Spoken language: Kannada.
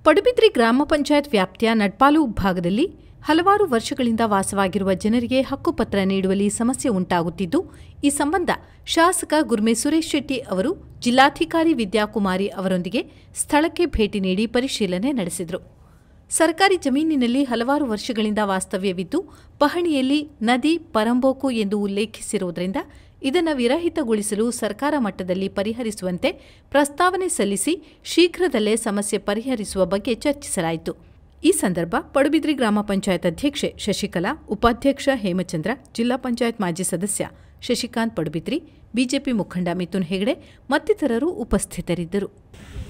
ಪಡುಬಿದ್ರಿ ಗ್ರಾಮ ಪಂಚಾಯತ್ ವ್ಯಾಪ್ತಿಯ ನಡ್ಪಾಲು ಭಾಗದಲ್ಲಿ ಹಲವಾರು ವರ್ಷಗಳಿಂದ ವಾಸವಾಗಿರುವ ಜನರಿಗೆ ಹಕ್ಕುಪತ್ರ ನೀಡುವಲ್ಲಿ ಸಮಸ್ಯೆ ಉಂಟಾಗುತ್ತಿದ್ದು ಈ ಸಂಬಂಧ ಶಾಸಕ ಗುರ್ಮೆ ಸುರೇಶ್ ಶೆಟ್ಟಿ ಅವರು ಜಿಲ್ಲಾಧಿಕಾರಿ ವಿದ್ಯಾಕುಮಾರಿ ಅವರೊಂದಿಗೆ ಸ್ಥಳಕ್ಕೆ ಭೇಟಿ ನೀಡಿ ಪರಿಶೀಲನೆ ನಡೆಸಿದರು ಸರ್ಕಾರಿ ಜಮೀನಿನಲ್ಲಿ ಹಲವಾರು ವರ್ಷಗಳಿಂದ ವಾಸ್ತವ್ಯವಿದ್ದು ಪಹಣಿಯಲ್ಲಿ ನದಿ ಪರಂಬೋಕು ಎಂದು ಉಲ್ಲೇಖಿಸಿರುವುದರಿಂದ ಇದನ್ನು ವಿರಹಿತಗೊಳಿಸಲು ಸರ್ಕಾರ ಮಟ್ಟದಲ್ಲಿ ಪರಿಹರಿಸುವಂತೆ ಪ್ರಸ್ತಾವನೆ ಸಲ್ಲಿಸಿ ಶೀಘ್ರದಲ್ಲೇ ಸಮಸ್ಯೆ ಪರಿಹರಿಸುವ ಬಗ್ಗೆ ಚರ್ಚಿಸಲಾಯಿತು ಈ ಸಂದರ್ಭ ಪಡುಬಿದ್ರಿ ಗ್ರಾಮ ಪಂಚಾಯತ್ ಅಧ್ಯಕ್ಷೆ ಶಶಿಕಲಾ ಉಪಾಧ್ಯಕ್ಷ ಹೇಮಚಂದ್ರ ಜಿಲ್ಲಾ ಪಂಚಾಯತ್ ಮಾಜಿ ಸದಸ್ಯ ಶಶಿಕಾಂತ್ ಪಡುಬಿದ್ರಿ ಬಿಜೆಪಿ ಮುಖಂಡ ಮಿಥುನ್ ಹೆಗಡೆ ಮತ್ತಿತರರು ಉಪಸ್ಥಿತರಿದ್ದರು